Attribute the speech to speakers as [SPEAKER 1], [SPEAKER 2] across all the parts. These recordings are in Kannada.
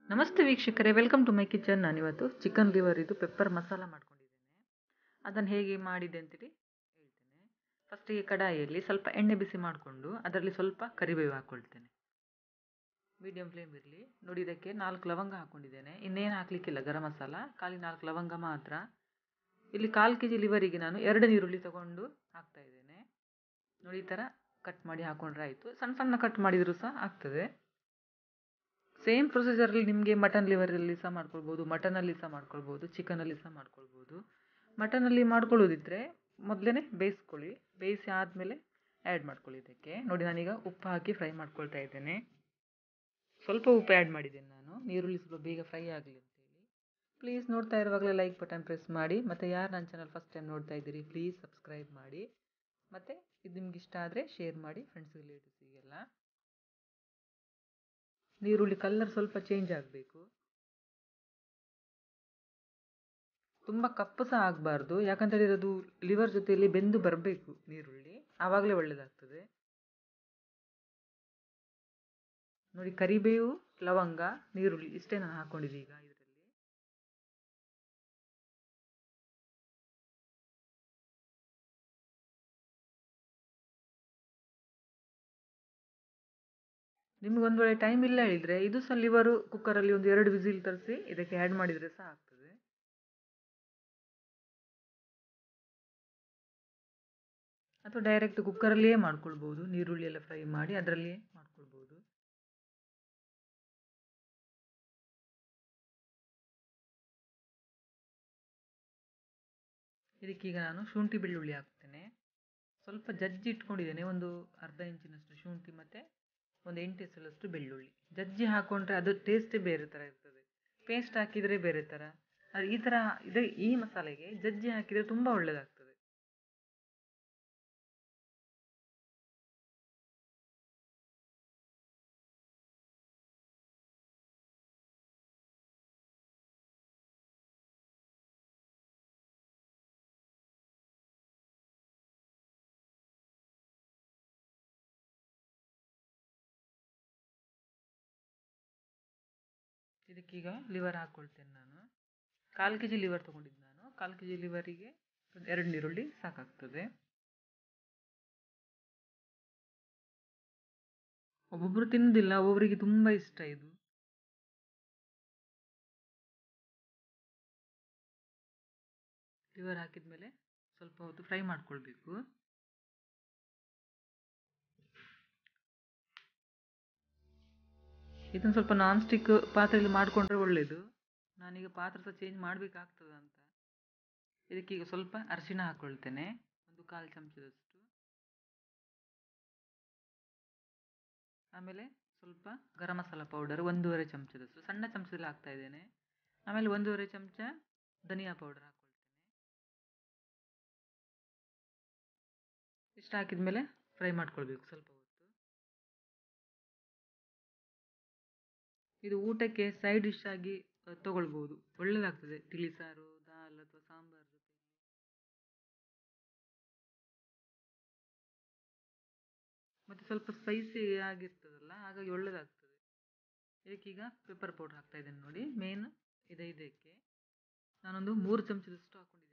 [SPEAKER 1] ನಮಸ್ತೆ ವೀಕ್ಷಕರೇ ವೆಲ್ಕಮ್ ಟು ಮೈ ಕಿಚನ್ ನಾನಿವತ್ತು ಚಿಕನ್ ಲಿವರ್ ಇದು ಪೆಪ್ಪರ್ ಮಸಾಲ ಮಾಡ್ಕೊಂಡಿದ್ದೇನೆ ಅದನ್ನು ಹೇಗೆ ಮಾಡಿದೆ ಅಂತೇಳಿ ಹೇಳ್ತೇನೆ ಫಸ್ಟಿಗೆ ಕಡಾಯಿಯಲ್ಲಿ ಸ್ವಲ್ಪ ಎಣ್ಣೆ ಬಿಸಿ ಮಾಡಿಕೊಂಡು ಅದರಲ್ಲಿ ಸ್ವಲ್ಪ ಕರಿಬೇವು ಹಾಕ್ಕೊಳ್ತೇನೆ ಮೀಡಿಯಂ ಫ್ಲೇಮ್ ಇರಲಿ ನೋಡಿ ಇದಕ್ಕೆ ನಾಲ್ಕು ಲವಂಗ ಹಾಕ್ಕೊಂಡಿದ್ದೇನೆ ಇನ್ನೇನು ಹಾಕಲಿಕ್ಕಿಲ್ಲ ಗರಂ ಮಸಾಲ ಖಾಲಿ ನಾಲ್ಕು ಲವಂಗ ಮಾತ್ರ ಇಲ್ಲಿ ಕಾಲು ಕೆ ಜಿ ಲಿವರಿಗೆ ನಾನು ಎರಡು ನೀರುಳ್ಳಿ ತೊಗೊಂಡು ಹಾಕ್ತಾ ಇದ್ದೇನೆ ನೋಡಿ ಈ ಥರ ಕಟ್ ಮಾಡಿ ಹಾಕೊಂಡ್ರೆ ಆಯಿತು ಸಣ್ಣ ಸಣ್ಣ ಕಟ್ ಮಾಡಿದರೂ ಸಹ ಆಗ್ತದೆ ಸೇಮ್ ಪ್ರೊಸೀಜರಲ್ಲಿ ನಿಮಗೆ ಮಟನ್ ಲಿವರಲ್ಲಿ ಸಹ ಮಾಡ್ಕೊಳ್ಬೋದು ಮಟನಲ್ಲಿ ಸಹ ಮಾಡ್ಕೊಳ್ಬೋದು ಚಿಕನಲ್ಲಿ ಸಹ ಮಾಡ್ಕೊಳ್ಬೋದು ಮಟನಲ್ಲಿ ಮಾಡ್ಕೊಳ್ಳೋದಿದ್ದರೆ ಮೊದಲೇ ಬೇಯಿಸ್ಕೊಳ್ಳಿ ಬೇಯಿಸಿ ಆದಮೇಲೆ ಆ್ಯಡ್ ಮಾಡ್ಕೊಳ್ಳಿ ಇದಕ್ಕೆ ನೋಡಿ ನಾನೀಗ ಉಪ್ಪು ಹಾಕಿ ಫ್ರೈ ಮಾಡ್ಕೊಳ್ತಾ ಇದ್ದೇನೆ ಸ್ವಲ್ಪ ಉಪ್ಪು ಆ್ಯಡ್ ಮಾಡಿದ್ದೇನೆ ನಾನು ನೀರುಳ್ಳಿ ಸ್ವಲ್ಪ ಬೇಗ ಫ್ರೈ ಆಗಲಿ ಅಂತೇಳಿ ಪ್ಲೀಸ್ ನೋಡ್ತಾ ಇರುವಾಗಲೇ ಲೈಕ್ ಬಟನ್ ಪ್ರೆಸ್ ಮಾಡಿ ಮತ್ತು ಯಾರು ನನ್ನ ಚಾನಲ್ ಫಸ್ಟ್ ಟೈಮ್ ನೋಡ್ತಾ ಇದ್ದೀರಿ ಪ್ಲೀಸ್ ಸಬ್ಸ್ಕ್ರೈಬ್ ಮಾಡಿ ಮತ್ತು ಇದು ನಿಮ್ಗೆ ಇಷ್ಟ ಆದರೆ ಶೇರ್ ಮಾಡಿ ಫ್ರೆಂಡ್ಸ್ ರಿಲೇಟಿವ್ಸಿಗೆಲ್ಲ ನೀರುಳ್ಳಿ ಕಲರ್ ಸ್ವಲ್ಪ ಚೇಂಜ್ ಆಗಬೇಕು ತುಂಬ ಕಪ್ಪು ಸಹ ಆಗಬಾರ್ದು ಯಾಕಂತೇಳಿದ್ರೆ ಅದು ಲಿವರ್ ಜೊತೆಯಲ್ಲಿ ಬೆಂದು ಬರಬೇಕು ನೀರುಳ್ಳಿ ಆವಾಗಲೇ ಒಳ್ಳೆಯದಾಗ್ತದೆ ನೋಡಿ ಕರಿಬೇವು ಲವಂಗ ನೀರುಳ್ಳಿ ಇಷ್ಟೇ ನಾನು ಹಾಕ್ಕೊಂಡಿದ್ದೆ ಈಗ ಇದರಲ್ಲಿ ನಿಮ್ಗೆ ಒಂದು ವೇಳೆ ಟೈಮ್ ಇಲ್ಲ ಹೇಳಿದರೆ ಇದು ಸಹ ಲಿವರು ಕುಕ್ಕರಲ್ಲಿ ಒಂದು ಎರಡು ವಿಸಿಲ್ ತರಿಸಿ ಇದಕ್ಕೆ ಆ್ಯಡ್ ಮಾಡಿದರೆ ಸಹ ಆಗ್ತದೆ ಅಥವಾ ಡೈರೆಕ್ಟ್ ಕುಕ್ಕರಲ್ಲಿಯೇ ಮಾಡ್ಕೊಳ್ಬೋದು ನೀರುಳ್ಳಿ ಎಲ್ಲ ಫ್ರೈ ಮಾಡಿ ಅದರಲ್ಲಿಯೇ ಮಾಡ್ಕೊಳ್ಬೋದು ಇದಕ್ಕೀಗ ನಾನು ಶುಂಠಿ ಬೆಳ್ಳುಳ್ಳಿ ಹಾಕ್ತೇನೆ ಸ್ವಲ್ಪ ಜಜ್ಜಿ ಇಟ್ಕೊಂಡಿದ್ದೇನೆ ಒಂದು ಅರ್ಧ ಇಂಚಿನಷ್ಟು ಶುಂಠಿ ಮತ್ತು ಒಂದು ಎಂಟು ಎಸಳಷ್ಟು ಬೆಳ್ಳುಳ್ಳಿ ಜಜ್ಜಿ ಹಾಕ್ಕೊಂಡ್ರೆ ಅದು ಟೇಸ್ಟೇ ಬೇರೆ ಥರ ಇರ್ತದೆ ಪೇಸ್ಟ್ ಹಾಕಿದರೆ ಬೇರೆ ಥರ ಅದು ಈ ಥರ ಇದು ಈ ಮಸಾಲೆಗೆ ಜಜ್ಜಿ ಹಾಕಿದರೆ ತುಂಬ ಒಳ್ಳೆಯದಾಗ್ತದೆ ಇದಕ್ಕೀಗ ಲಿವರ್ ಹಾಕ್ಕೊಳ್ತೇನೆ ನಾನು ಕಾಲು ಕೆ ಜಿ ಲಿವರ್ ತೊಗೊಂಡಿದ್ದು ನಾನು ಕಾಲು ಕೆ ಜಿ ಲಿವರಿಗೆ ಒಂದು ಎರಡು ನೀರುಳ್ಳಿ ಸಾಕಾಗ್ತದೆ ಒಬ್ಬೊಬ್ಬರು ತಿನ್ನೋದಿಲ್ಲ ಒಬ್ಬೊಬ್ಬರಿಗೆ ತುಂಬ ಇಷ್ಟ ಇದು ಲಿವರ್ ಹಾಕಿದ ಮೇಲೆ ಸ್ವಲ್ಪ ಹೊತ್ತು ಫ್ರೈ ಮಾಡ್ಕೊಳ್ಬೇಕು ಇದನ್ನು ಸ್ವಲ್ಪ ನಾನ್ ಸ್ಟಿಕ್ ಪಾತ್ರೆಯಲ್ಲಿ ಮಾಡಿಕೊಂಡ್ರೆ ಒಳ್ಳೆಯದು ನಾನೀಗ ಪಾತ್ರೆ ಸಹ ಚೇಂಜ್ ಮಾಡಬೇಕಾಗ್ತದ ಅಂತ ಇದಕ್ಕೀಗ ಸ್ವಲ್ಪ ಅರಿಶಿಣ ಹಾಕ್ಕೊಳ್ತೇನೆ ಒಂದು ಕಾಲು ಚಮಚದಷ್ಟು ಆಮೇಲೆ ಸ್ವಲ್ಪ ಗರಂ ಮಸಾಲ ಪೌಡರ್ ಒಂದೂವರೆ ಚಮಚದಷ್ಟು ಸಣ್ಣ ಚಮಚದಲ್ಲಿ ಹಾಕ್ತಾ ಇದ್ದೇನೆ ಆಮೇಲೆ ಒಂದೂವರೆ ಚಮಚ ಧನಿಯಾ ಪೌಡರ್ ಹಾಕ್ಕೊಳ್ತೇನೆ ಇಷ್ಟು ಹಾಕಿದ ಮೇಲೆ ಫ್ರೈ ಮಾಡ್ಕೊಳ್ಬೇಕು ಸ್ವಲ್ಪ ಹೊತ್ತು ಇದು ಊಟಕ್ಕೆ ಸೈಡ್ ಡಿಶ್ ಆಗಿ ತಗೊಳ್ಬೋದು ಒಳ್ಳೆಯದಾಗ್ತದೆ ತಿಳಿ ಸಾರು ದಾಲ್ ಅಥವಾ ಸಾಂಬಾರು ಜೊತೆ ಮತ್ತು ಸ್ವಲ್ಪ ಸ್ಪೈಸಿ ಆಗಿರ್ತದಲ್ಲ ಹಾಗಾಗಿ ಒಳ್ಳೆಯದಾಗ್ತದೆ ಇದಕ್ಕೀಗ ಪೆಪ್ಪರ್ ಪೌಡರ್ ಹಾಕ್ತಾ ಇದ್ದೇನೆ ನೋಡಿ ಮೇನ್ ಇದೆ ಇದಕ್ಕೆ ನಾನೊಂದು ಮೂರು ಚಮಚದಷ್ಟು ಹಾಕ್ಕೊಂಡಿದ್ದೇನೆ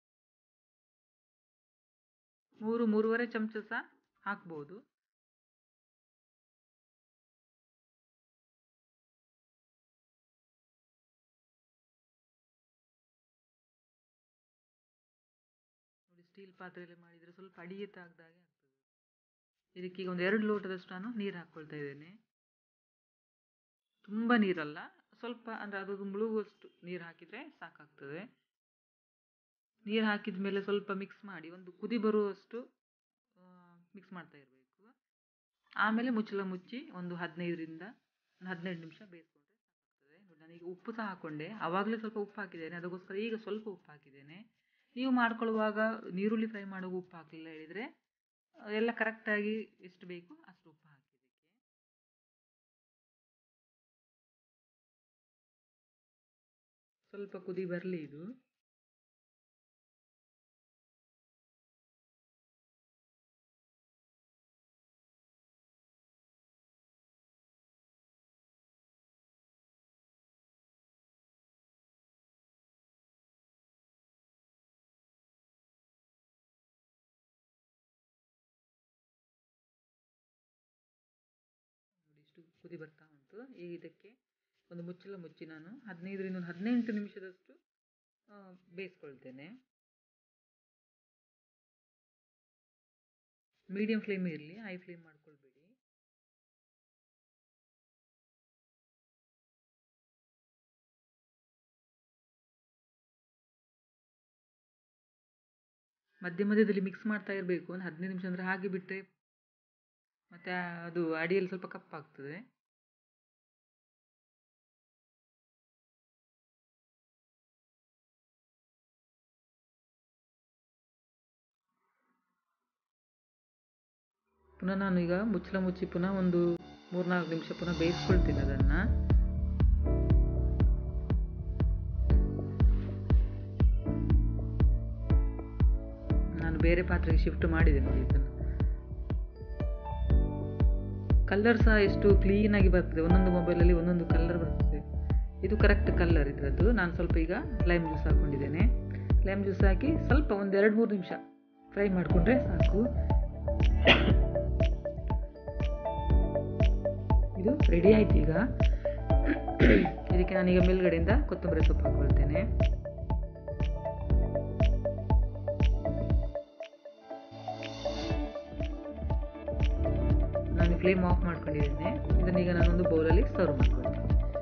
[SPEAKER 1] ಮೂರು ಮೂರುವರೆ ಚಮಚ ಸಹ ಹಾಕ್ಬೋದು ನೋಡಿ ಸ್ಟೀಲ್ ಪಾತ್ರೆಯಲ್ಲಿ ಮಾಡಿದರೆ ಸ್ವಲ್ಪ ಅಡಿಗೆ ತಾಗ್ದಾಗೆ ಆಗ್ತದೆ ಇದಕ್ಕೀಗ ಒಂದು ಎರಡು ಲೋಟದಷ್ಟು ನಾನು ನೀರು ಹಾಕ್ಕೊಳ್ತಾ ಇದ್ದೇನೆ ತುಂಬ ನೀರಲ್ಲ ಸ್ವಲ್ಪ ಅಂದರೆ ಅದು ಮುಳುಗುವಷ್ಟು ನೀರು ಹಾಕಿದರೆ ಸಾಕಾಗ್ತದೆ ನೀರು ಹಾಕಿದ ಮೇಲೆ ಸ್ವಲ್ಪ ಮಿಕ್ಸ್ ಮಾಡಿ ಒಂದು ಕುದಿ ಬರುವಷ್ಟು ಮಿಕ್ಸ್ ಮಾಡ್ತಾ ಇರಬೇಕು ಆಮೇಲೆ ಮುಚ್ಚಳ ಮುಚ್ಚಿ ಒಂದು ಹದಿನೈದರಿಂದ ಒಂದು ಹದಿನೈದು ನಿಮಿಷ ಬೇಯಿಸ್ಕೊಂಡ್ರೆ ಸಾಕಾಗ್ತದೆ ನಾನೀಗ ಉಪ್ಪು ಸಹ ಹಾಕ್ಕೊಂಡೆ ಆವಾಗಲೇ ಸ್ವಲ್ಪ ಉಪ್ಪು ಹಾಕಿದ್ದೇನೆ ಅದಕ್ಕೋಸ್ಕರ ಈಗ ಸ್ವಲ್ಪ ಉಪ್ಪು ಹಾಕಿದ್ದೇನೆ ನೀವು ಮಾಡ್ಕೊಳ್ಳುವಾಗ ನೀರುಳ್ಳಿ ಫ್ರೈ ಮಾಡುವಾಗ ಉಪ್ಪು ಹಾಕಲಿಲ್ಲ ಹೇಳಿದರೆ ಎಲ್ಲ ಕರೆಕ್ಟಾಗಿ ಎಷ್ಟು ಬೇಕು ಅಷ್ಟು ಉಪ್ಪು ಹಾಕಿ ಸ್ವಲ್ಪ ಕುದಿ ಬರಲಿ ಇದು ಕುದಿ ಬರ್ತಾ ಉಂಟು ಈಗ ಇದಕ್ಕೆ ಒಂದು ಮುಚ್ಚಳ ಮುಚ್ಚಿ ನಾನು ಹದಿನೈದರಿಂದ ಒಂದು ಹದಿನೆಂಟು ನಿಮಿಷದಷ್ಟು ಆ, ಬೇಯಿಸ್ಕೊಳ್ತೇನೆ ಮೀಡಿಯಂ ಫ್ಲೇಮ್ ಇರಲಿ ಹೈ ಫ್ಲೇಮ್ ಮಾಡ್ಕೊಳ್ಬೇಡಿ ಮಧ್ಯ ಮಧ್ಯದಲ್ಲಿ ಮಿಕ್ಸ್ ಮಾಡ್ತಾ ಇರಬೇಕು ಒಂದು ಹದಿನೈದು ನಿಮಿಷ ಅಂದರೆ ಹಾಗೆ ಬಿಟ್ಟರೆ ಮತ್ತು ಅದು ಅಡಿಯಲ್ಲಿ ಸ್ವಲ್ಪ ಕಪ್ಪಾಗ್ತದೆ ಪುನಃ ನಾನು ಈಗ ಮುಚ್ಚಳ ಮುಚ್ಚಿ ಪುನಃ ಒಂದು ಮೂರ್ನಾಲ್ಕು ನಿಮಿಷ ಪುನಃ ಬೇಯಿಸ್ಕೊಳ್ತೀನಿ ಅದನ್ನು ನಾನು ಬೇರೆ ಪಾತ್ರೆಗೆ ಶಿಫ್ಟ್ ಮಾಡಿದೆ ನೋಡಿ ಇದನ್ನು ಕಲರ್ ಸಹ ಎಷ್ಟು ಕ್ಲೀನಾಗಿ ಬರ್ತದೆ ಒಂದೊಂದು ಮೊಬೈಲಲ್ಲಿ ಒಂದೊಂದು ಕಲರ್ ಬರ್ತದೆ ಇದು ಕರೆಕ್ಟ್ ಕಲರ್ ಇದರದ್ದು ನಾನು ಸ್ವಲ್ಪ ಈಗ ಲೈಮ್ ಜ್ಯೂಸ್ ಹಾಕ್ಕೊಂಡಿದ್ದೇನೆ ಲೈಮ್ ಜ್ಯೂಸ್ ಹಾಕಿ ಸ್ವಲ್ಪ ಒಂದು ಎರಡು ಮೂರು ನಿಮಿಷ ಫ್ರೈ ಮಾಡಿಕೊಂಡ್ರೆ ಸಾಕು ಇದು ರೆಡಿ ಆಯ್ತು ಈಗ ಇದಕ್ಕೆ ನಾನೀಗ ಮೇಲ್ಗಡೆಯಿಂದ ಕೊತ್ತಂಬರಿ ಸೊಪ್ಪು ಹಾಕ್ಕೊಳ್ತೇನೆ ನಾನು ಫ್ಲೇಮ್ ಆಫ್ ಮಾಡ್ಕೊಂಡಿದ್ದೇನೆ ಇದನ್ನೀಗ ನಾನೊಂದು ಬೌಲಲ್ಲಿ ಸರ್ವ್ ಮಾಡ್ಕೊಳ್ತೇನೆ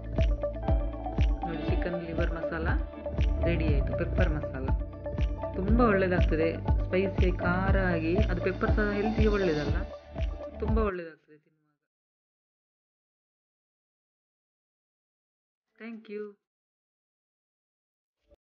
[SPEAKER 1] ನೋಡಿ ಚಿಕನ್ ಲಿವರ್ ಮಸಾಲ ರೆಡಿ ಆಯಿತು ಪೆಪ್ಪರ್ ಮಸಾಲ ತುಂಬ ಒಳ್ಳೆಯದಾಗ್ತದೆ ಸ್ಪೈಸಿ ಖಾರ ಆಗಿ ಅದು ಪೆಪ್ಪರ್ ಸಹ ಹೆಲ್ತಿಗೆ ಒಳ್ಳೆಯದಲ್ಲ ತುಂಬ ಒಳ್ಳೆಯದಾಗ್ತದೆ ತಿನ್ನುವಾಗ ಥ್ಯಾಂಕ್ ಯು